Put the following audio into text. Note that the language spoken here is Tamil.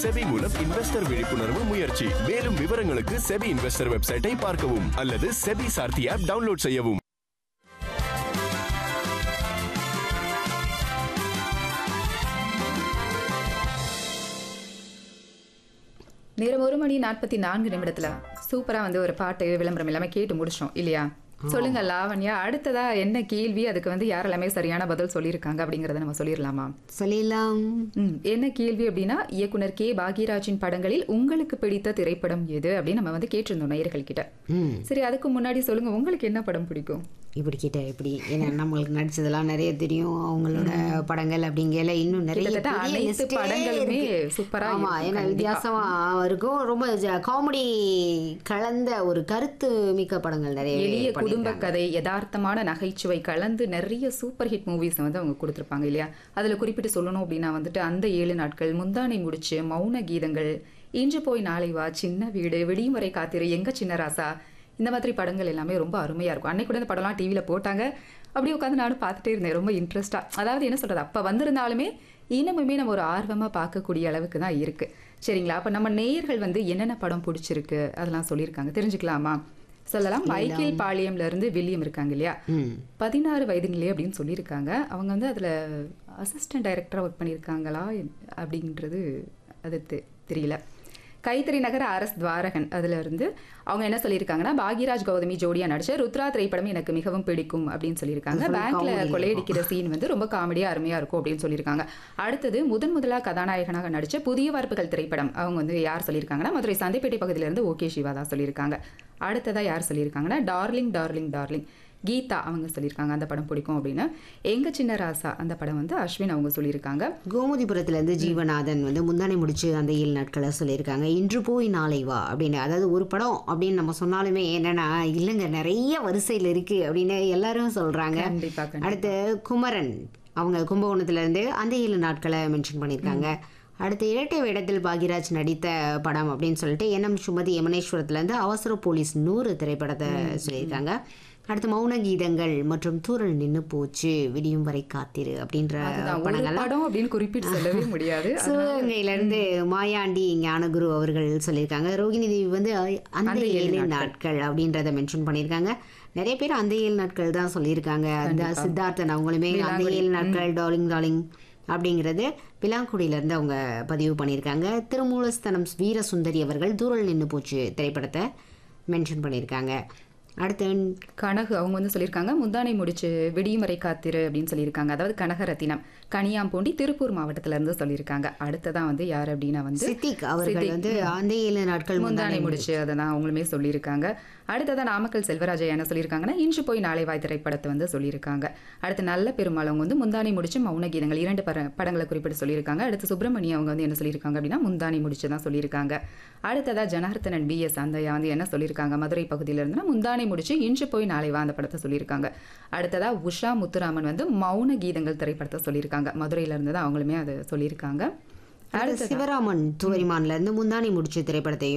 செபி மூலம் இன்வெஸ்டர் விழிப்புணர்வு முயற்சி மேலும் விவரங்களுக்கு செபி இன்வெஸ்டர் வெப்சைட்டை பார்க்கவும் அல்லது செபி சார்த்தி ஆப் டவுன்லோட் செய்யவும் நேரம் ஒரு மணி நாற்பத்தி நான்கு நிமிடத்துல சூப்பரா வந்து ஒரு பாட்டு விளம்பரம் எல்லாமே கேட்டு முடிச்சோம் இல்லையா சொல்லுங்க லாவண்யா அடுத்ததா என்ன கேள்வி அதுக்கு வந்து யார் எல்லாமே சரியான பதில் சொல்லியிருக்காங்க அப்படிங்கறத நம்ம சொல்லிடலாமா சொல்லிடலாம் ம், என்ன கேள்வி அப்படின்னா இயக்குனர் கே பாக்யராஜின் படங்களில் உங்களுக்கு பிடித்த திரைப்படம் எது அப்படின்னு நம்ம வந்து கேட்டிருந்தோம் நேயர்கள் கிட்ட ம் சரி அதுக்கு முன்னாடி சொல்லுங்க உங்களுக்கு என்ன படம் பிடிக்கும் இப்படி கேட்ட இப்படி ஏன்னா நம்மளுக்கு நடிச்சதெல்லாம் நிறைய தெரியும் அவங்களோட படங்கள் அப்படிங்கல இன்னும் நிறைய கிட்டத்தட்ட பெரிய அனைத்து list ஏ படங்களுமே இருக்கு. சூப்பரா ஆமா இருக்கும், ஏன்னா கண்டிப்பா. வித்தியாசமா இருக்கும் ரொம்ப காமெடி கலந்த ஒரு கருத்து மிக்க படங்கள் நிறைய எளிய குடும்ப பண்ணியிருக்காங்க. கதை யதார்த்தமான நகைச்சுவை கலந்து நிறைய சூப்பர் ஹிட் மூவிஸ் வந்து அவங்க கொடுத்துருப்பாங்க இல்லையா அதுல குறிப்பிட்டு சொல்லணும் அப்படின்னா வந்துட்டு அந்த ஏழு நாட்கள் முந்தானை முடிச்சு மௌன கீதங்கள் இன்று போய் நாளை வா சின்ன வீடு விடியும் வரை காத்திரு எங்க சின்ன ராசா இந்த மாதிரி படங்கள் எல்லாமே ரொம்ப அருமையா இருக்கும் அன்னைக்கு கூட இந்த படம்லாம் டிவியில போட்டாங்க அப்படியே உட்காந்து நானும் பார்த்துட்டே இருந்தேன் ரொம்ப இன்ட்ரெஸ்டா அதாவது என்ன சொல்றது அப்ப வந்திருந்தாலுமே இன்னமுமே நம்ம ஒரு ஆர்வமா பார்க்கக்கூடிய அளவுக்கு தான் இருக்கு சரிங்களா அப்ப நம்ம நேயர்கள் வந்து என்னென்ன படம் பிடிச்சிருக்கு அதெல்லாம் சொல்லியிருக்காங்க தெரிஞ்சுக்கலாமா சொல்லலாம் மைக்கேல் பாளையம்ல இருந்து வில்லியம் இருக்காங்க இல்லையா ம் பதினாறு வயதுங்களே அப்படின்னு சொல்லியிருக்காங்க அவங்க வந்து அதுல அசிஸ்டன்ட் டைரக்டரா ஒர்க் பண்ணியிருக்காங்களா அப்படின்றது அது தெ- தெரியல கைத்தறி நகர அரஸ் துவாரகன் அதுல இருந்து அவங்க என்ன சொல்லியிருக்காங்கன்னா பாக்யராஜ் கௌதமி ஜோடியா நடிச்ச ருத்ரா திரைப்படம் எனக்கு மிகவும் பிடிக்கும் அப்படின்னு சொல்லியிருக்காங்க பேங்க்ல கொள்ளையடிக்கிற சீன் வந்து ரொம்ப காமெடியா அருமையா இருக்கும் அப்படின்னு சொல்லியிருக்காங்க அடுத்தது முதன் முதலா கதாநாயகனாக நடிச்ச புதிய வார்ப்புகள் திரைப்படம் அவங்க வந்து யார் சொல்லியிருக்காங்கன்னா மதுரை சந்தைப்பேட்டை பகுதியில இருந்து ஓகே சிவா தான் சொல்லியிருக்காங்க அடுத்ததா யார் சொல்லியிருக்காங்கன்னா டார்லிங் டார்லிங் டார்லிங் கீதா அவங்க சொல்லியிருக்காங்க அந்த படம் பிடிக்கும் அப்படின்னு எங்க சின்ன ராசா அந்த படம் வந்து அஸ்வின் அவங்க சொல்லியிருக்காங்க கோமதிபுரத்துல இருந்து ஜீவநாதன் வந்து முந்தானை முடிச்சு அந்த ஏழு நாட்களை சொல்லியிருக்காங்க இன்று போய் நாளை வா அப்படின்னு அதாவது ஒரு படம் அப்படின்னு நம்ம சொன்னாலுமே என்னன்னா இல்லைங்க நிறைய வரிசையில் இருக்கு அப்படின்னு எல்லாரும் சொல்றாங்க கண்டிப்பா கண்டிப்பா அடுத்து குமரன் அவங்க கும்பகோணத்துல இருந்து அந்த ஏழு நாட்களை மென்ஷன் பண்ணியிருக்காங்க அடுத்து இரட்டை வேடத்தில் பாக்யராஜ் நடித்த படம் அப்படின்னு சொல்லிட்டு என்எம் சுமதி யமனேஸ்வரத்துல இருந்து அவசர போலீஸ் நூறு திரைப்படத்தை சொல்லியிருக்காங்க அடுத்து மௌன கீதங்கள் மற்றும் தூரல் நின்னு போச்சு விடியும் வரை காத்திரு அப்படின்ற அதுதான் ஒரு படங்கள் படம் அப்படின்னு குறிப்பிட்டு சொல்லவே முடியாது சிவகங்கையில இருந்து மாயாண்டி ஞானகுரு அவர்கள் சொல்லியிருக்காங்க ரோகிணி தேவி வந்து அந்த ஏழு நாட்கள் அப்படின்றத மென்ஷன் பண்ணியிருக்காங்க நிறைய பேர் அந்த ஏழு நாட்கள் தான் சொல்லியிருக்காங்க அந்த சித்தார்த்தன் அவங்களுமே அந்த ஏழு நாட்கள் டார்லிங் டார்லிங் அப்படிங்கிறது விலாங்குடியில இருந்து அவங்க பதிவு பண்ணியிருக்காங்க திருமூலஸ்தனம் வீரசுந்தரி அவர்கள் தூரல் நின்னு போச்சு திரைப்படத்தை மென்ஷன் பண்ணியிருக்காங்க அடுத்து கனகு அவங்க வந்து சொல்லியிருக்காங்க முந்தானை முடிச்சு விடியும் வரை காத்திரு அப்படின்னு சொல்லியிருக்காங்க அதாவது கனகரத்தினம் கனியாம்பூண்டி திருப்பூர் மாவட்டத்துல இருந்து சொல்லியிருக்காங்க அடுத்ததான் வந்து யார் அப்படின்னா வந்து சித்திக் அவர்கள் வந்து அந்த ஏழு நாட்கள் முந்தானை முடிச்சு அதை தான் அவங்களுமே சொல்லியிருக்காங்க அடுத்ததான் நாமக்கல் செல்வராஜா என்ன சொல்லியிருக்காங்கன்னா இன்று போய் நாளை வாய் திரைப்படத்தை வந்து சொல்லியிருக்காங்க அடுத்து நல்ல பெருமாள் அவங்க வந்து முந்தானை முடிச்சு மௌன கீதங்கள் இரண்டு பட படங்களை குறிப்பிட்டு சொல்லியிருக்காங்க அடுத்து சுப்பிரமணியம் அவங்க வந்து என்ன சொல்லியிருக்காங்க அப்படின்னா முந்தானை முடிச்சு தான் சொல்லியிருக்காங்க அடுத்ததா ஜனார்த்தனன் பி எஸ் அந்த வந்து என்ன சொல்லியிருக்காங்க மதுரை பகுதியில இருந்துன்னா முந்தானை முடிச்சு இன்று போய் நாளை வா அந்த படத்தை சொல்லியிருக்காங்க அடுத்ததா உஷா முத்துராமன் வந்து மௌன கீதங்கள் திரைப்படத்தை சொல்லியிருக்காங்க மதுரையில இருந்து தான் அவங்களுமே அதை சொல்லியிருக்காங்க அடுத்து சிவராமன் துவரிமான்ல இருந்து முந்தானை முடிச்சு திரைப்படத்தை